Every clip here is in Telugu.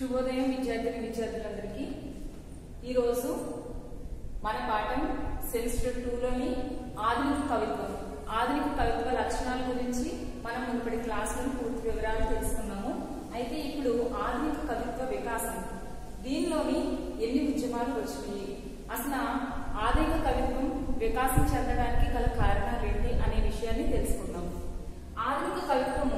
శుభోదయం విద్యార్థిని విద్యార్థులందరికీ ఈరోజు మన పాఠం సెమిస్టర్ టూలోని ఆధునిక కవిత్వం ఆధునిక కవిత్వ లక్షణాల గురించి మనం మునుపటి క్లాసులను పూర్తి వివరాలు తెలుసుకున్నాము అయితే ఇప్పుడు ఆధునిక కవిత్వ వికాసం దీనిలోని ఎన్ని ఉద్యమాలు వచ్చినాయి అసలు ఆధునిక కవిత్వం వికాసం చెందడానికి గల కారణాలు ఏంటి అనే విషయాన్ని తెలుసుకుందాం ఆధునిక కవిత్వము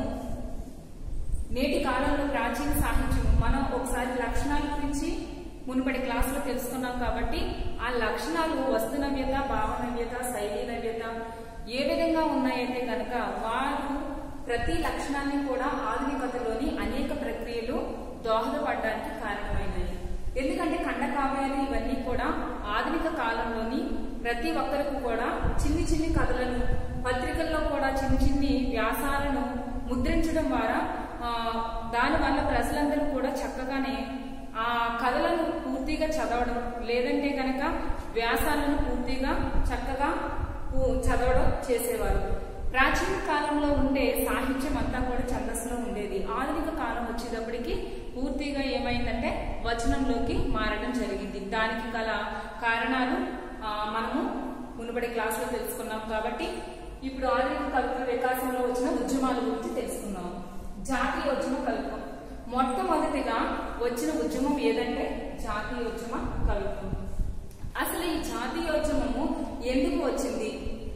నేటి కాలంలో ప్రాచీన సాహిత్యం మనం ఒకసారి లక్షణాల గురించి మునుపటి క్లాసులో తెలుసుకున్నాం కాబట్టి ఆ లక్షణాలు వస్తు నవ్యత భావ నవ్యత శైలి నవ్యత ఏ విధంగా ఉన్నాయంటే కనుక వారు ప్రతి లక్షణాన్ని కూడా ఆధునికతలోని అనేక ప్రక్రియలు దోహదపడడానికి కారణమైనవి ఎందుకంటే ఖండకావ్యాలు ఇవన్నీ కూడా ఆధునిక కాలంలోని ప్రతి ఒక్కరికి కూడా చిన్ని చిన్ని కథలను పత్రికల్లో కూడా చిన్ని చిన్ని వ్యాసాలను ముద్రించడం ద్వారా ఆ, దానివల్ల ప్రజలందరూ కూడా చక్కగానే ఆ కథలను పూర్తిగా చదవడం లేదంటే కనుక వ్యాసాలను పూర్తిగా చక్కగా పూ- చదవడం చేసేవారు ప్రాచీన కాలంలో ఉండే సాహిత్యం అంతా కూడా ఛందస్సులో ఉండేది ఆధునిక కాలం వచ్చేటప్పటికి పూర్తిగా ఏమైందంటే వచనంలోకి మారడం జరిగింది దానికి గల కారణాలు ఆ, మనము మునుపటి క్లాసులో తెలుసుకున్నాం కాబట్టి ఇప్పుడు ఆధునిక కవిత్వ వికాసంలో వచ్చిన ఉద్యమాల గురించి తెలుసుకుందాం జాతీయోద్యమ కవిత్వం మొట్టమొదటిగా వచ్చిన ఉద్యమం ఏదంటే జాతీయోద్యమ కవిత్వం అసలు ఈ జాతీయోద్యమము ఎందుకు వచ్చింది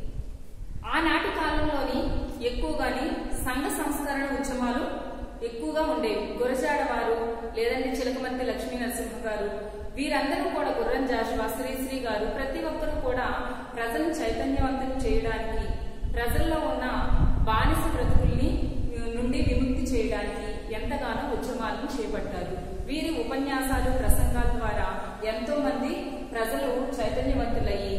ఆనాటి కాలంలోని ఎక్కువగాని సంఘ సంస్కరణ ఉద్యమాలు ఎక్కువగా ఉండేవి గురజాడ వారు లేదంటే చిలకమర్తి లక్ష్మీ నరసింహ గారు వీరందరూ కూడా గుర్రం జాషువా శ్రీశ్రీ గారు ప్రతి ఒక్కరూ కూడా ప్రజలను చైతన్యవంతం చేయడానికి ప్రజల్లో ఉన్న బానిస బ్రతుకుల్ని నుండి విముక్తి చేయడానికి ఎంతగానో ఉద్యమాలను చేపట్టారు వీరి ఉపన్యాసాలు ప్రసంగాల ద్వారా ఎంతో మంది ప్రజలు చైతన్యవంతులయ్యి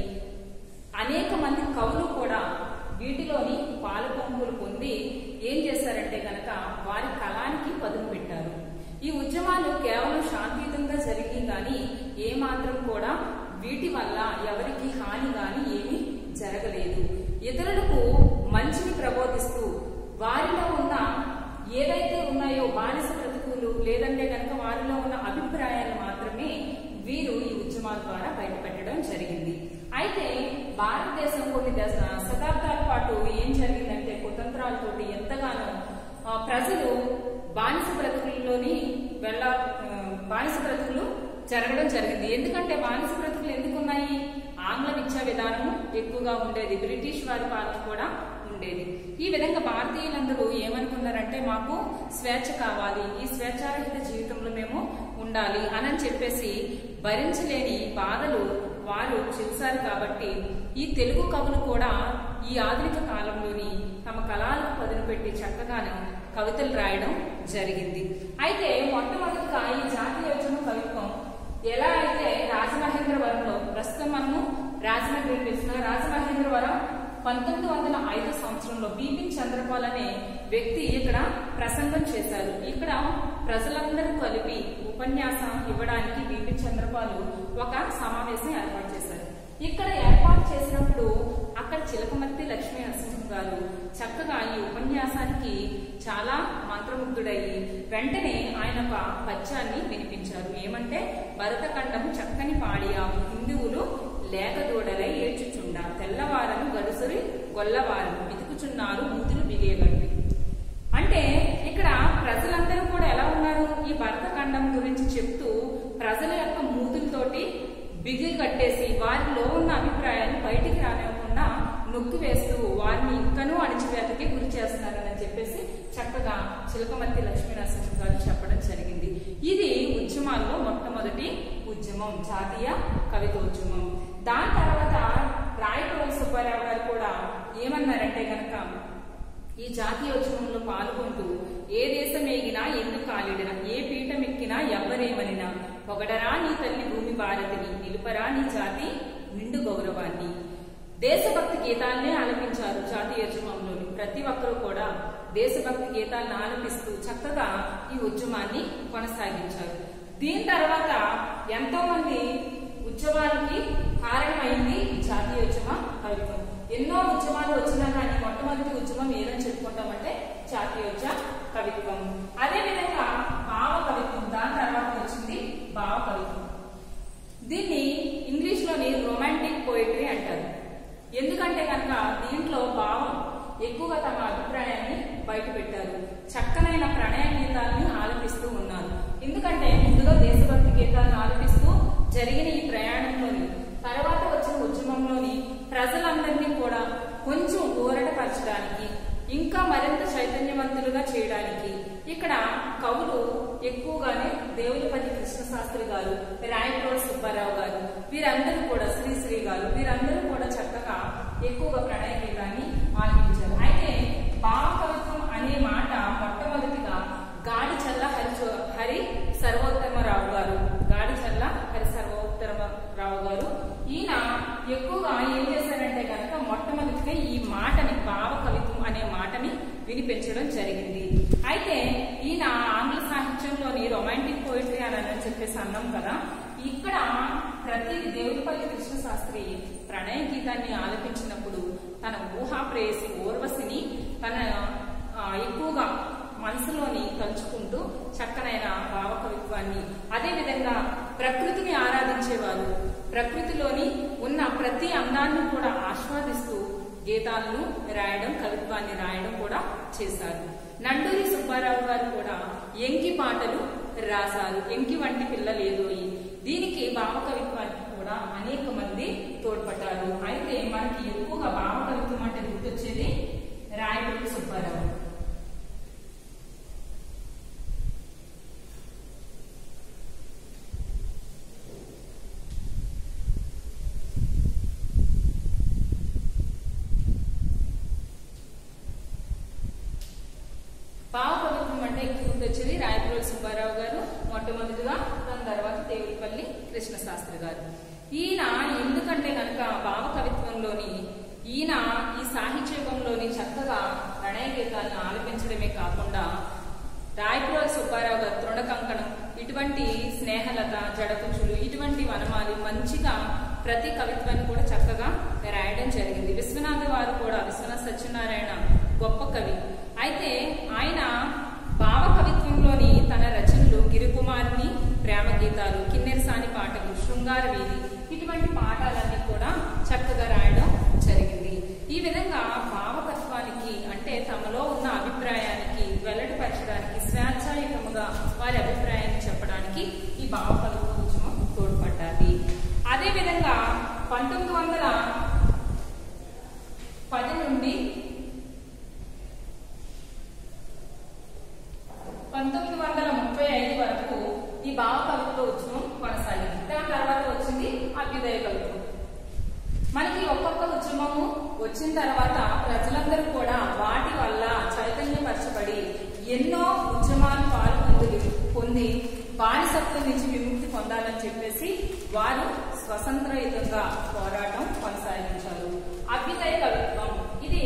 అనేక మంది కవులు కూడా వీటిలోని పాలపంపులు పొంది ఏం చేశారంటే గనక వారి కళానికి పదును పెట్టారు ఈ ఉద్యమాలు కేవలం శాంతియుతంగా జరిగి గాని ఏమాత్రం కూడా వీటి వల్ల ఎవరికి హాని గాని ఏమీ జరగలేదు ఇతరులకు మంచిని ప్రబోధిస్తూ వారిలో ఉన్న ఏదైతే ఉన్నాయో బానిస బ్రతుకులు లేదంటే కనుక వారిలో ఉన్న అభిప్రాయాలు మాత్రమే వీరు ఈ ఉద్యమాల ద్వారా బయటపెట్టడం జరిగింది అయితే భారతదేశం కొన్ని దశ- శతాబ్దాల పాటు ఏం జరిగిందంటే కుతంత్రాలతోటి ఎంతగానో ఆ, ప్రజలు బానిస బ్రతుకుల్లోని వెళ్ళ ఆ, బానిస బ్రతుకులు జరగడం జరిగింది ఎందుకంటే బానిస బ్రతుకులు ఎందుకు ఉన్నాయి ఆంగ్ల విద్యా విధానము ఎక్కువగా ఉండేది బ్రిటిష్ వారి పాలన కూడా ఉండేది ఈ విధంగా భారతీయులందరూ ఏమనుకున్నారంటే మాకు స్వేచ్ఛ కావాలి ఈ స్వేచ్ఛారహిత జీవితంలో మేము ఉండాలి అని చెప్పేసి భరించలేని బాధలు వారు చూశారు కాబట్టి ఈ తెలుగు కవులు కూడా ఈ ఆధునిక కాలంలోని తమ కళాలకు పదును పెట్టి చక్కగానే కవితలు రాయడం జరిగింది అయితే మొట్టమొదటిగా ఈ జాతీయోద్యమ కవిత్వం ఎలా అయితే రాజమహేంద్రవరంలో ప్రస్తుతం మనము రాజమండ్రి తెలిసిన రాజమహేంద్రవరం పంతొమ్మిది వందల ఐదు సంవత్సరంలో బిపిన్ చంద్రపాల్ అనే వ్యక్తి ఇక్కడ ప్రసంగం చేశారు ఇక్కడ ప్రజలందరూ కలిపి ఉపన్యాసం ఇవ్వడానికి బిపిన్ చంద్రపాల్ ఒక సమావేశం ఏర్పాటు చేశారు ఇక్కడ ఏర్పాటు చేసినప్పుడు అక్కడ చిలకమర్తి లక్ష్మీ నరసింహం గారు చక్కగా ఈ ఉపన్యాసానికి చాలా మంత్రముగ్ధుడయ్యి వెంటనే ఆయన ఒక పద్యాన్ని వినిపించారు ఏమంటే భరతఖండము చక్కని పాడియాము హిందువులు లేక దూడలై ఏడ్చుచుండ తెల్లవారను గడుసురి గొల్లవారను వెతుకుచున్నారు మూతులు బిగేగండి అంటే ఇక్కడ ప్రజలందరూ కూడా ఎలా ఉన్నారు ఈ భరతఖండం గురించి చెప్తూ ప్రజల యొక్క మూతులతోటి బిగి కట్టేసి వారిలో ఉన్న అభిప్రాయాన్ని బయటికి రానివ్వకుండా నొక్కి వేస్తూ వారిని ఇంకనూ అణిచివేతకి గురి చేస్తున్నారని చెప్పేసి చక్కగా చిలకమర్తి లక్ష్మీ నరసింహ గారు చెప్పడం జరిగింది ఇది ఉద్యమాల్లో మొట్టమొదటి ఉద్యమం జాతీయ కవితోద్యమం దాని తర్వాత రాయటోలు సుబ్బారావు గారు కూడా ఏమన్నారంటే కనుక ఈ జాతీయోద్యమంలో పాల్గొంటూ ఏ దేశం ఎగినా ఎందుకు కాలిడినా ఏ పీఠం ఎక్కినా ఎవ్వరేమనినా పొగడరా నీ తల్లి భూమి భారతిని నిలుపరా నీ జాతి నిండు గౌరవాన్ని దేశభక్తి గీతాలనే ఆలపించారు జాతీయోద్యమంలోని ప్రతి ఒక్కరూ కూడా దేశభక్తి గీతాలను ఆలపిస్తూ చక్కగా ఈ ఉద్యమాన్ని కొనసాగించారు దీని తర్వాత ఎంతో మంది ఉద్యమాలకి కారణమైంది ఈ జాతీయోద్యమ కవిత్వం ఎన్నో ఉద్యమాలు వచ్చినా కానీ మొట్టమొదటి ఉద్యమం ఏదని చెప్పుకుంటామంటే జాతీయోద్యమ కవిత్వం అదే విధంగా భావ కవిత్వం దాని తర్వాత దీన్ని ఇంగ్లీష్ లోని రొమాంటిక్ పోయిటరీ అంటారు ఎందుకంటే కనుక దీంట్లో భావం ఎక్కువగా తమ అభిప్రాయాన్ని బయట పెట్టారు చక్కనైన ప్రణయ గీతాలను ఆలపిస్తూ ఉన్నారు ఎందుకంటే ముందుగా దేశభక్తి గీతాలను ఆలపిస్తూ జరిగిన ఈ ప్రయాణంలోని తర్వాత వచ్చిన ఉద్యమంలోని ప్రజలందరినీ కూడా కొంచెం ఊరటపరచడానికి ఇంకా మరింత చైతన్యవంతులుగా చేయడానికి ఇక్కడ కవులు ఎక్కువగానే దేవులపల్లి కృష్ణశాస్త్రి గారు రాయప్రోడ్ సుబ్బారావు గారు వీరందరూ కూడా శ్రీశ్రీ గారు వీరందరూ కూడా చక్కగా ఎక్కువగా ప్రణయ గీతాన్ని ఆలపించారు అయితే భావకవిత్వం అనే మాట మొట్టమొదటిగా గాడి చల్ల హరి చో- హరి సర్వోత్తమరావు గారు గాడి చల్ల హరి సర్వోత్తమరావు గారు ఈయన ఎక్కువగా ఏం చేశారంటే కనుక మొట్టమొదటిగా ఈ మాటని భావ కవిత్వం అనే మాటని వినిపించడం జరిగింది అయితే ఈయన ఆంగ్ల సాహిత్యంలోని రొమాంటిక్ పోయిటరీ అని అని చెప్పేసి అన్నాం కదా ఇక్కడ ప్రతి దేవుడిపల్లి కృష్ణ శాస్త్రి ప్రణయ గీతాన్ని ఆలపించినప్పుడు తన ఊహా ప్రేయసి ఊర్వశిని తన ఆ, ఎక్కువగా మనసులోని తలుచుకుంటూ చక్కనైన భావకవిత్వాన్ని అదే విధంగా ప్రకృతిని ఆరాధించేవారు ప్రకృతిలోని ఉన్న ప్రతి అందాన్ని కూడా ఆస్వాదిస్తూ గీతాలను రాయడం కవిత్వాన్ని రాయడం కూడా చేశారు నండూరి సుబ్బారావు గారు కూడా ఎంకి పాటలు రాశారు ఎంకి వంటి పిల్లలేదోయి దీనికి భావకవిత్వానికి కూడా అనేక మంది తోడ్పడ్డారు అయితే మనకి ఎక్కువగా భావకవిత్వం అంటే గుర్తొచ్చేది రాయపూడి సుబ్బారావు భావకవిత్వం అంటే ఎక్కువ గుర్తొచ్చేది రాయపూడి సుబ్బారావు గారు మొట్టమొదటిగా దాని తర్వాత దేవులపల్లి కృష్ణశాస్త్రి గారు ఈయన ఎందుకంటే కనుక భావకవిత్వంలోని ఈయన ఈ సాహిత్యకంలోని చక్కగా ప్రణయ గీతాలను ఆలపించడమే కాకుండా రాయపురాల సుబ్బారావు గారు తృణకంకణం ఇటువంటి స్నేహలత జడకుచులు ఇటువంటి వనమాలి మంచిగా ప్రతి కవిత్వాన్ని కూడా చక్కగా రాయడం జరిగింది విశ్వనాథ వారు కూడా విశ్వనాథ సత్యనారాయణ గొప్ప కవి అయితే ఆయన భావ కవిత్వంలోని తన రచనలు గిరికుమారుని ప్రేమ గీతాలు కిన్నెరసాని పాటలు శృంగార వీధి ఇటువంటి పాఠాలన్నీ కూడా చక్కగా రాయడం జరిగింది ఈ విధంగా భావకత్వానికి అంటే తమలో ఉన్న అభిప్రాయానికి వెల్లడిపరచడానికి స్వేచ్ఛాయుతముగా వారి అభిప్రాయాన్ని చెప్పడానికి ఈ భావకవిత్వ ఉద్యమం తోడ్పడ్డది అదేవిధంగా పంతొమ్మిది వందల పది నుండి పంతొమ్మిది వందల ముప్పై ఐదు వరకు ఈ భావ కవిత్వ ఉద్యమం కొనసాగింది దాని తర్వాత వచ్చింది అభ్యుదయ కవిత్వం మనకి ఒక్కొక్క ఉద్యమము వచ్చిన తర్వాత ప్రజలందరూ కూడా వాటి వల్ల చైతన్యపరచబడి ఎన్నో ఉద్యమాలు పాల్పొంది పొంది బానిసత్వం నుంచి విముక్తి పొందాలని చెప్పేసి వారు స్వతంత్రయుతంగా పోరాటం కొనసాగించారు అభ్యుదయ కవిత్వం ఇది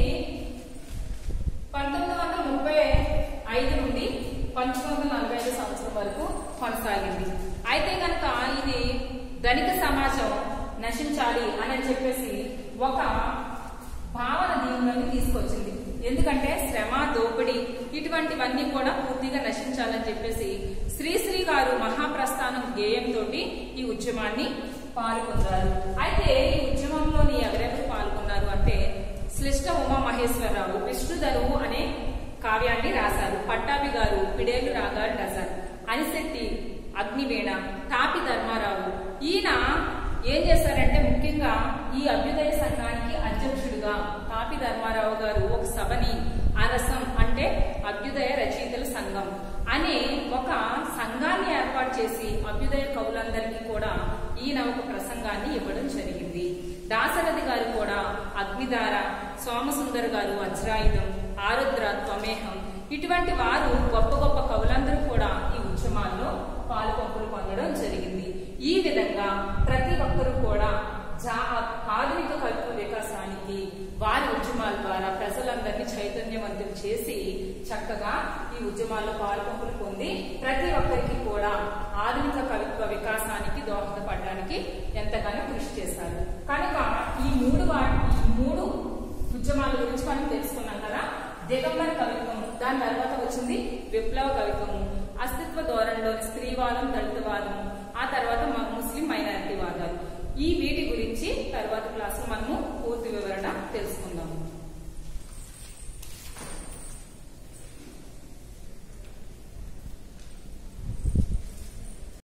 పంతొమ్మిది వందల ముప్పై ఐదు నుండి పంతొమ్మిది వందల నలభై ఐదు సంవత్సరం వరకు కొనసాగింది అయితే కనుక ఇది ధనిక సమాజం నశించాలి అని చెప్పేసి ఒక భావన దీనిలోకి తీసుకొచ్చింది ఎందుకంటే శ్రమ దోపిడీ ఇటువంటివన్నీ కూడా పూర్తిగా నశించాలని చెప్పేసి శ్రీశ్రీ గారు మహాప్రస్థానం గేయంతో ఈ ఉద్యమాన్ని పాల్గొన్నారు అయితే ఈ ఉద్యమంలోని ఎవరెవరు పాల్గొన్నారు అంటే శ్లిష్ట ఉమా మహేశ్వరరావు విష్ణుధరువు అనే కావ్యాన్ని రాశారు పట్టాభి గారు పిడేలు రాగారు డజన్ అనిశెట్టి అగ్నివీణ తాపి ధర్మారావు ఈయన ఏం చేశారంటే ముఖ్యంగా ఈ అభ్యుదయ సంఘానికి అధ్యక్షుడిగా తాపి ధర్మారావు గారు ఒక సభని అరసం అంటే అభ్యుదయ రచయితల సంఘం అనే ఒక సంఘాన్ని ఏర్పాటు చేసి అభ్యుదయ కవులందరికీ కూడా ఈయన ఒక ప్రసంగాన్ని ఇవ్వడం జరిగింది దాశరథి గారు కూడా అగ్నిధార సోమసుందర్ గారు వజ్రాయుధం ఆరుద్ర త్వమేహం ఇటువంటి వారు గొప్ప గొప్ప కవులందరూ కూడా ఈ ఉద్యమాల్లో పాలుపంపులు పొందడం జరిగింది ఈ విధంగా ప్రతి ఒక్కరూ కూడా జా ఆధునిక కల్ప వికాసానికి వారి ఉద్యమాల ద్వారా ప్రజలందరినీ చైతన్యవంతులు చేసి చక్కగా ఈ ఉద్యమాల్లో పాల్పంపులు పొంది ప్రతి ఒక్కరికి కూడా ఆధునిక కవిత్వ వికాసానికి దోహదపడడానికి ఎంతగానో కృషి చేశారు కనుక ఈ మూడు వాటి ఈ మూడు ఉద్యమాల గురించి మనం తెలుసుకున్నాం కదా దిగంబర కవిత్వం దాని తర్వాత వచ్చింది విప్లవ కవిత్వము అస్తిత్వ ధోరణిలోని స్త్రీవాదం దళితవాదం ఆ తర్వాత మ- ముస్లిం ముస్లిం మైనారిటీ వాదాలు ఈ వీటి గురించి తర్వాత క్లాస్ మనము పూర్తి వివరణ తెలుసుకుందాం